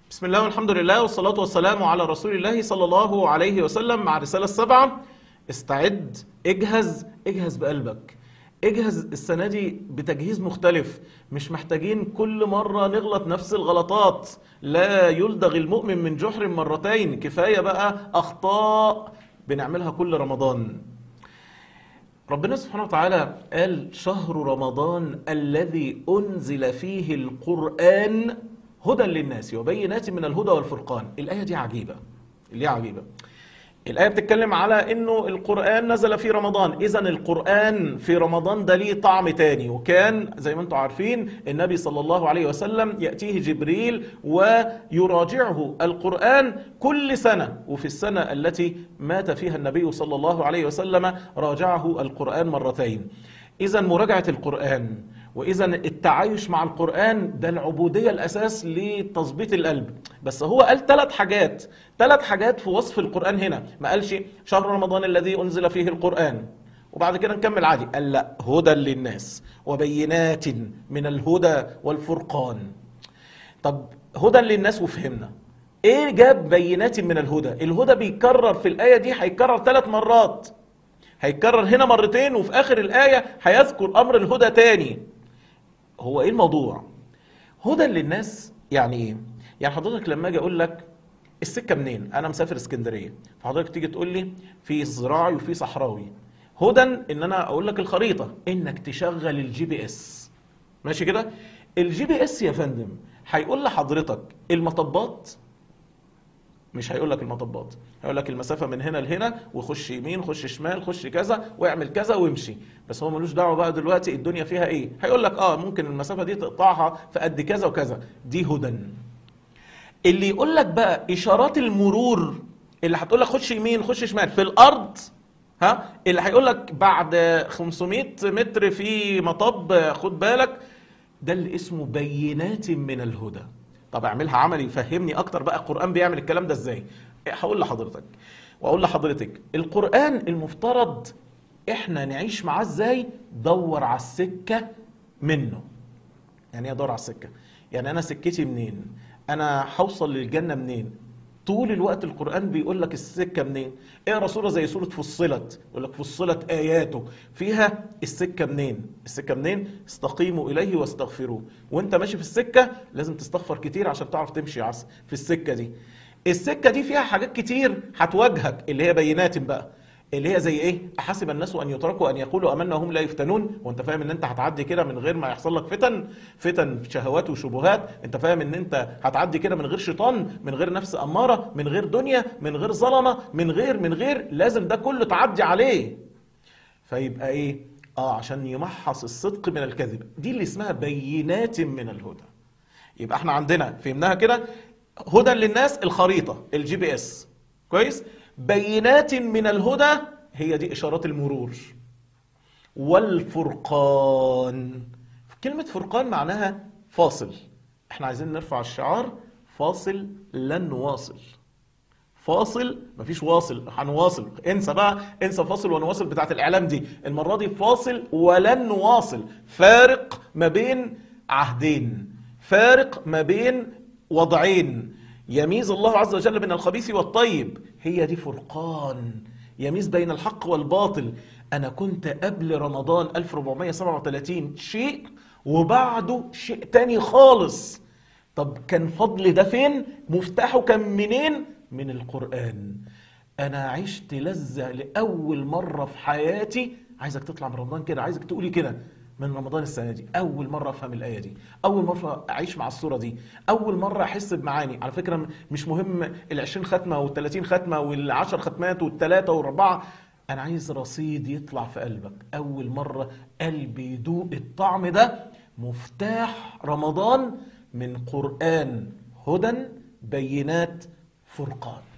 بسم الله والحمد لله والصلاة والسلام على رسول الله صلى الله عليه وسلم مع الرسالة السبعة استعد اجهز اجهز بقلبك اجهز السنة دي بتجهيز مختلف مش محتاجين كل مرة نغلط نفس الغلطات لا يلدغ المؤمن من جحر مرتين كفاية بقى أخطاء بنعملها كل رمضان ربنا سبحانه وتعالى قال شهر رمضان الذي أنزل فيه القرآن هدى للناس وبينات من الهدى والفرقان الآية دي عجيبة ليه عجيبة الآية بتتكلم على إنه القرآن نزل في رمضان إذا القرآن في رمضان ده ليه طعم تاني وكان زي ما انتم عارفين النبي صلى الله عليه وسلم يأتيه جبريل ويراجعه القرآن كل سنة وفي السنة التي مات فيها النبي صلى الله عليه وسلم راجعه القرآن مرتين إذا مراجعة القرآن وإذا التعايش مع القرآن ده العبودية الأساس لتظبيط القلب بس هو قال ثلاث حاجات ثلاث حاجات في وصف القرآن هنا ما قالش شهر رمضان الذي أنزل فيه القرآن وبعد كده نكمل عادي قال لا هدى للناس وبينات من الهدى والفرقان طب هدى للناس وفهمنا ايه جاب بينات من الهدى الهدى بيكرر في الآية دي هيكرر ثلاث مرات هيتكرر هنا مرتين وفي آخر الآية هيذكر أمر الهدى تاني هو ايه الموضوع هدى للناس يعني ايه يعني حضرتك لما اجي اقول لك السكه منين انا مسافر اسكندريه فحضرتك تيجي تقول لي في زراعي وفي صحراوي هدى ان انا اقول لك الخريطه انك تشغل الجي بي اس ماشي كده الجي بي اس يا فندم هيقول لحضرتك المطبات مش هيقول لك المطبات هيقول لك المسافه من هنا لهنا وخش يمين خش شمال خش كذا واعمل كذا وامشي بس هو ملوش دعوه بقى دلوقتي الدنيا فيها ايه هيقول لك اه ممكن المسافه دي تقطعها في قد كذا وكذا دي هدى اللي يقول لك بقى اشارات المرور اللي هتقول لك خش يمين خش شمال في الارض ها اللي هيقول لك بعد 500 متر في مطب خد بالك ده اللي اسمه بينات من الهدى طب اعملها عملي فهمني اكتر بقى القران بيعمل الكلام ده ازاي هقول لحضرتك واقول لحضرتك القران المفترض احنا نعيش معاه ازاي دور على السكه منه يعني ايه ادور على السكه يعني انا سكتي منين انا هوصل للجنه منين طول الوقت القرآن بيقول لك السكة منين اقرا سورة زي سورة فصلت يقول لك فصلت آياته فيها السكة منين السكة منين استقيموا إليه واستغفروه وانت ماشي في السكة لازم تستغفر كتير عشان تعرف تمشي عس في السكة دي السكة دي فيها حاجات كتير هتواجهك اللي هي بينات بقى اللي هي زي ايه احسب الناس ان يتركوا ان يقولوا امنا وهم لا يفتنون وانت فاهم ان انت هتعدي كده من غير ما يحصل لك فتن فتن شهوات وشبهات انت فاهم ان انت هتعدي كده من غير شيطان من غير نفس اماره من غير دنيا من غير ظلمه من غير من غير لازم ده كله تعدي عليه فيبقى ايه اه عشان يمحص الصدق من الكذب دي اللي اسمها بينات من الهدى يبقى احنا عندنا فهمناها كده هدى للناس الخريطه الجي بي اس كويس بينات من الهدى هي دي إشارات المرور والفرقان كلمة فرقان معناها فاصل احنا عايزين نرفع الشعار فاصل لن واصل فاصل مفيش واصل هنواصل انسى بقى انسى فاصل ونواصل بتاعت الاعلام دي المره دي فاصل ولن نواصل فارق ما بين عهدين فارق ما بين وضعين يميز الله عز وجل بين الخبيث والطيب هي دي فرقان يميز بين الحق والباطل أنا كنت قبل رمضان 1437 شيء وبعده شيء تاني خالص طب كان فضل ده فين مفتاحه كان منين من القرآن أنا عشت لذة لأول مرة في حياتي عايزك تطلع من رمضان كده عايزك تقولي كده من رمضان السنه دي اول مره افهم الايه دي اول مره اعيش مع الصوره دي اول مره احس بمعاني على فكره مش مهم ال20 ختمه وال30 ختمه وال10 ختمات والثلاثه والاربعه انا عايز رصيد يطلع في قلبك اول مره قلبي يدوق الطعم ده مفتاح رمضان من قران هدى بينات فرقان